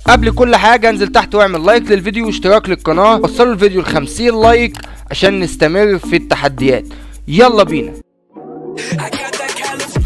قبل كل حاجة انزل تحت واعمل لايك للفيديو واشتراك للقناة وصلوا الفيديو ل 50 لايك عشان نستمر في التحديات يلا بينا I got that California.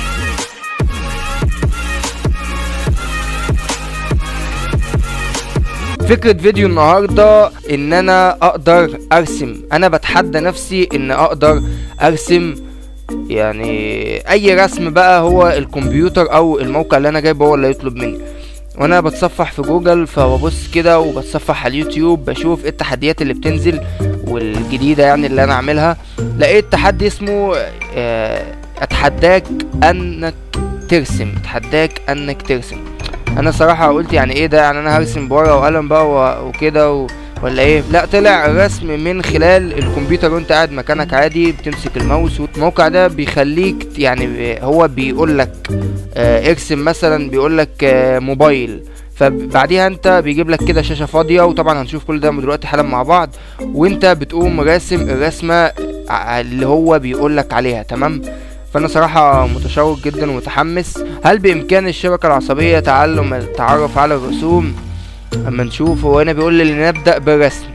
فكرة فيديو النهاردة ان انا اقدر ارسم انا بتحدى نفسي ان اقدر ارسم يعني اي رسم بقى هو الكمبيوتر او الموقع اللي انا جايبه هو اللي يطلب مني وانا بتصفح في جوجل فببص كده وبتصفح على اليوتيوب بشوف ايه التحديات اللي بتنزل والجديدة يعني اللي انا عاملها لقيت تحدي اسمه آه، اتحداك انك ترسم اتحداك انك ترسم انا صراحة قلت يعني ايه ده يعني انا هرسم بورقة وقلم بقى و- وكده و... ولا ايه لا طلع رسم من خلال الكمبيوتر وانت قاعد مكانك عادي بتمسك الماوس والموقع ده بيخليك ت- يعني ب- هو بيقول لك آه ارسم مثلا بيقول لك آه موبايل فبعديها انت بيجيب لك كده شاشة فاضية وطبعا هنشوف كل ده دلوقتي حالا مع بعض وانت بتقوم راسم الرسمة ع- اللي هو بيقول لك عليها تمام فانا صراحة متشوق جدا ومتحمس هل بامكان الشبكة العصبية تعلم التعرف على الرسوم اما نشوف هو هنا بيقول لي نبدأ بالرسم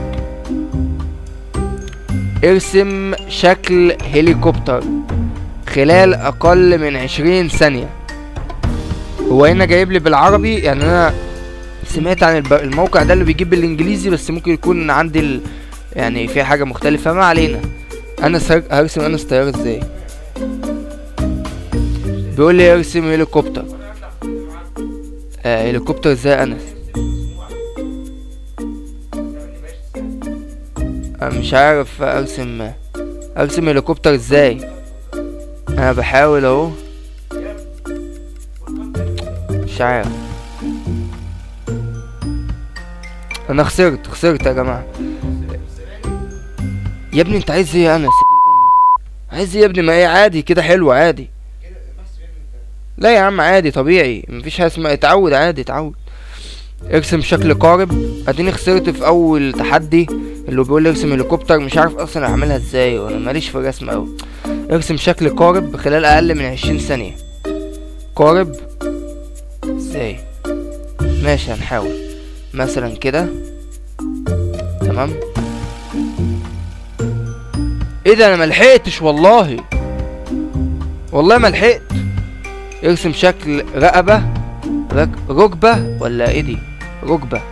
ارسم شكل هليكوبتر خلال اقل من عشرين ثانية هو هنا جايب لي بالعربي يعني انا سمعت عن الب- الموقع ده اللي بيجيب بالانجليزي بس ممكن يكون عندي ال... يعني في حاجة مختلفة ما علينا انا سر... هرسم انا الطيارة ازاي بيقول لي ارسم هليكوبتر آه هليكوبتر ازاي انس انا مش عارف ارسم ارسم هليكوبتر ازاي انا بحاول اهو مش عارف انا خسرت خسرت يا جماعه يا ابني انت عايز ايه يا انس يا دين امي عايز ايه يا ابني ما ايه عادي كده حلو عادي لا يا عم عادي طبيعي مفيش حاجه اسمها اتعود عادي اتعود ارسم شكل قارب اديني خسرت في اول تحدي اللي بيقول لي ارسم هليكوبتر مش عارف اصلا اعملها ازاي وانا ماليش في الرسم اوي ارسم شكل قارب خلال اقل من عشرين ثانية قارب ازاي ماشي هنحاول مثلا كده تمام ايه ده انا ملحقتش والله والله ملحقت ارسم شكل رقبة رك... ركبة ولا ايه دي ركبة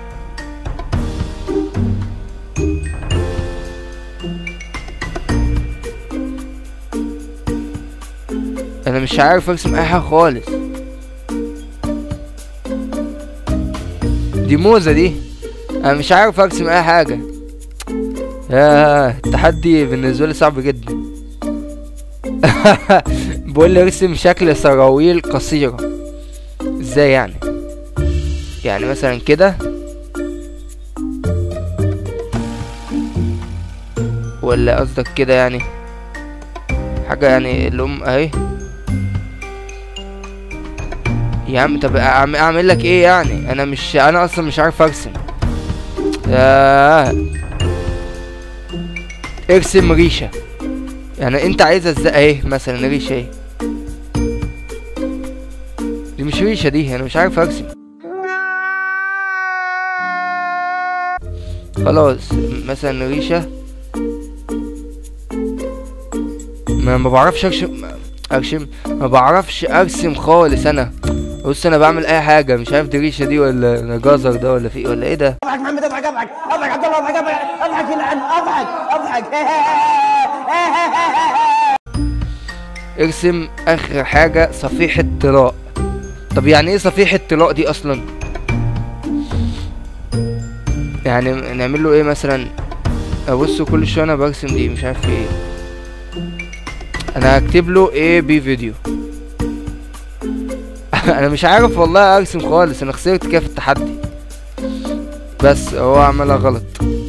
انا مش عارف ارسم اي حاجة خالص دي موزة دي انا مش عارف ارسم اي حاجة ياه التحدي بالنسبة لي صعب جدا بقول لي ارسم شكل سراويل قصيرة ازاي يعني يعني مثلا كده ولا قصدك كده يعني حاجة يعني اللي هم اهي يا عم طب أعم- اعمل لك ايه يعني انا مش انا اصلا مش عارف ارسم ياه ارسم ريشة يعني انت عايزها ازاي اهي مثلا ريشة اهي دي مش ريشة دي انا مش عارف ارسم خلاص مثلا ريشة ما ما بعرفش ارسم ارسم ما بعرفش ارسم خالص انا بص انا بعمل اي حاجة مش عارف دي ريشة دي ولا ولا جزر ده ولا في ولا ايه ده اضحك محمد اضحك اضحك اضحك عبد الله اضحك اضحك اضحك يلعن اضحك اضحك ارسم اخر حاجة صفيحة طلاء طب يعني ايه صفيحة طلاء دي اصلا يعني نعمل له ايه مثلا ابص كل شوية انا برسم دي مش عارف في ايه انا هكتب له ايه بي فيديو انا مش عارف والله ارسم خالص انا خسرت كده في التحدي بس هو عملها غلط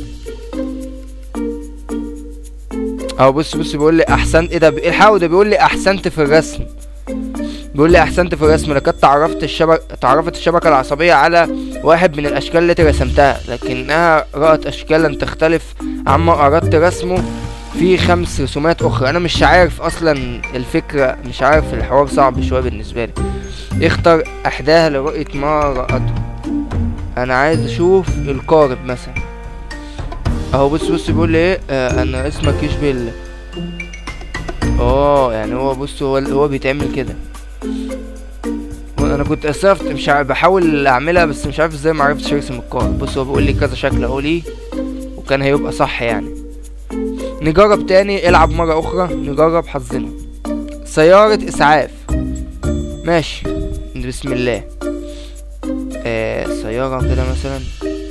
اهو بص بص بيقول لي احسنت ايه ده ايه الحاو ده بيقول لي احسنت في الرسم بيقول لي احسنت في الرسم لقد تعرفت الشبكة تعرفت الشبكة العصبية على واحد من الاشكال التي رسمتها لكنها رأت اشكالا تختلف عما اردت رسمه في خمس رسومات اخرى انا مش عارف اصلا الفكرة مش عارف الحوار صعب شوية بالنسبة لي اختر احداها لرؤية ما رأته انا عايز اشوف القارب مثلا اهو بص بص بيقول لي ايه آه انا اسمك يشبه ال اه يعني هو بص هو هو بيتعمل كده انا كنت اسفت مش عارف بحاول اعملها بس مش عارف ازاي ما عرفتش ارسم القارب بص هو بيقول لي كذا شكل اهو ليه وكان هيبقى صح يعني نجرب تاني العب مرة اخرى نجرب حظنا سيارة اسعاف ماشي بسم الله آه سيارة كده مثلا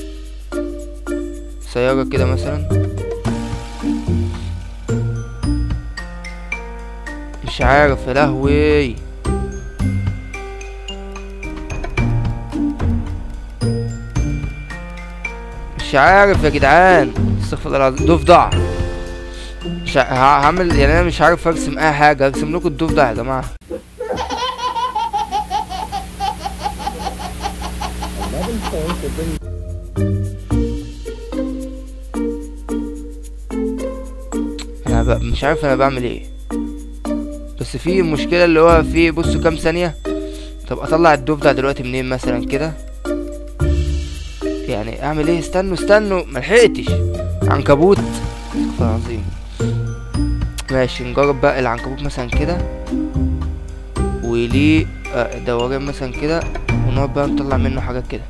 سيارة كده مثلا مش عارف يا لهوي مش عارف يا جدعان استغفر الله العظيم ضفدع مش ع- ه- هعمل يعني انا مش عارف ارسم اي حاجه ارسم لكم الضفدع يا جماعه انا بقى مش عارف انا بعمل ايه بس في مشكله اللي هو في بصوا كام ثانيه طب اطلع الضفدع دلوقتي منين مثلا كده يعني اعمل ايه استنوا استنوا ملحقتش عنكبوت استغفر الله العظيم ماشي نجرب بقى العنكبوت مثلا كده وليه آه، دوران مثلا كده ونقعد بقى نطلع منه حاجات كده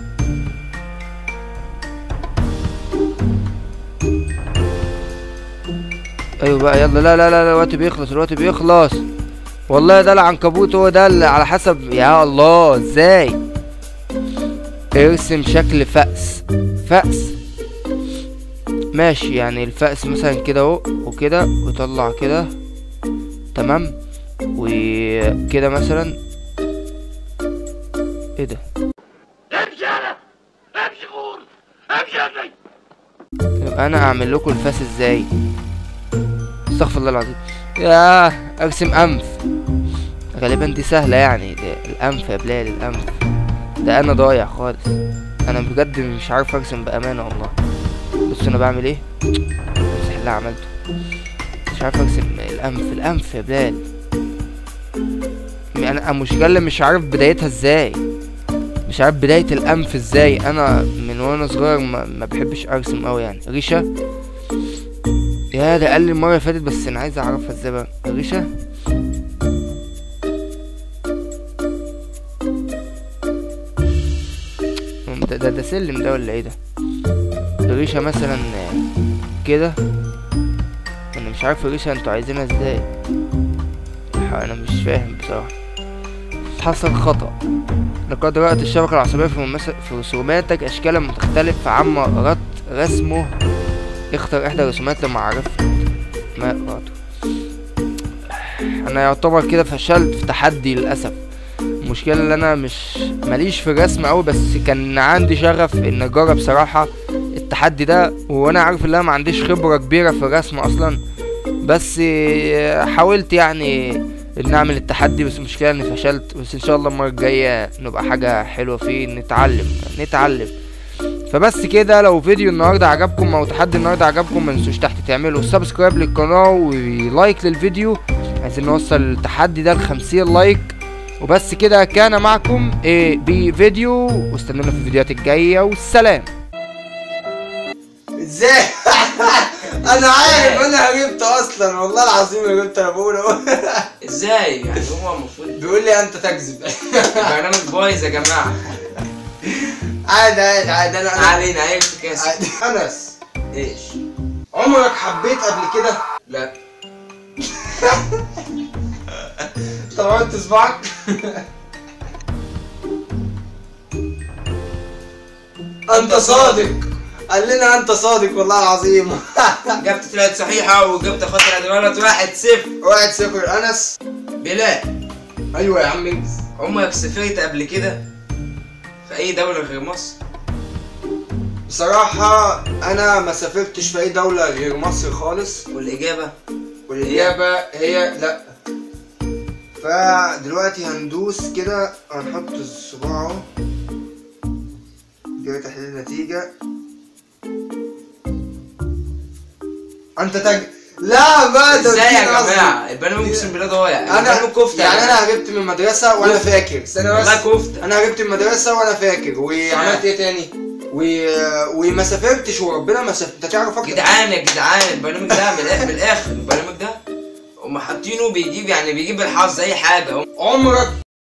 ايوه بقى يلا لا لا لا لا، الوقت بيخلص الوقت بيخلص والله ده العنكبوت هو ده اللي على حسب يا الله ازاي ارسم شكل فأس فأس ماشي يعني الفأس مثلا كده اهو وكده وطلع كده تمام وكده مثلا ايه ده يبقى انا اعمل لكم الفاس ازاي استغفر الله العظيم يا ارسم انف غالبا دي سهله يعني ده الانف يا بلال الانف ده انا ضايع خالص انا بجد مش عارف ارسم بامانه والله بص انا بعمل ايه امسح اللي عملته مش عارف ارسم الانف الانف يا بلال انا المشكله اللي مش عارف بدايتها ازاي مش عارف بدايه الانف ازاي انا من وانا صغير ما, ما بحبش ارسم قوي يعني ريشه يا ده قال لي المره اللي فاتت بس انا عايز اعرفها ازاي بقى ريشه ده ده, ده سلم ده ولا ايه ده الريشه مثلا كده انا مش عارف الريشه انتوا عايزينها ازاي انا مش فاهم بصراحه حصل خطأ لقد رأت الشبكة العصبية في, ممس... في رسوماتك أشكالا متختلفة عما أردت رسمه اختر إحدى الرسومات لما عرفت ما قرأته أنا يعتبر كده فشلت في تحدي للأسف المشكلة اللي أنا مش ماليش في الرسم أوي بس كان عندي شغف إن أجرب صراحة التحدي ده وأنا عارف إن أنا ما عنديش خبرة كبيرة في الرسم أصلا بس حاولت يعني ان اعمل التحدي بس المشكله اني فشلت بس ان شاء الله المره الجايه نبقى حاجه حلوه فيه نتعلم نتعلم فبس كده لو فيديو النهارده عجبكم او تحدي النهارده عجبكم ما تنسوش تحت تعملوا سبسكرايب للقناه ولايك للفيديو عايزين نوصل التحدي ده ل 50 لايك وبس كده كان معكم إيه بفيديو واستنونا في الفيديوهات الجايه والسلام ازاي انا عارف انا هربت اصلا والله العظيم هربت انا بقول اهو ازاي يعني هو المفروض بيقول لي انت تكذب برنامج بايظ يا جماعه عادي عادي عادي انا ما انا علينا عيب كاسب عادي. انس ايش عمرك حبيت قبل كده لا طورت صباعك انت صادق قال لنا انت صادق والله العظيم جبت طلعت صحيحه وجبت خاطر ادوانت واحد صفر واحد صفر انس بلال ايوه يا عم انجز عمرك سافرت قبل كده في اي دوله غير مصر بصراحة أنا ما سافرتش في أي دولة غير مصر خالص والاجابه والإجابة هي لأ فدلوقتي هندوس كده هنحط الصباع اهو كده تحليل النتيجة أنت تج لا بقى ده ازاي يا دي قصدي. جماعه البرنامج اقسم بالله ضايع انا البرنامج كفته يعني انا هربت من المدرسه وانا كفتة. فاكر استنى بس والله كفته انا هربت من المدرسه وانا فاكر وعملت ايه تاني و... وما سافرتش وربنا ما سافرت انت تعرف اكتر جدعان يا جدعان البرنامج ده من الآخر- من الاخر البرنامج ده هم حاطينه بيجيب يعني بيجيب الحظ اي حاجه هم عمرك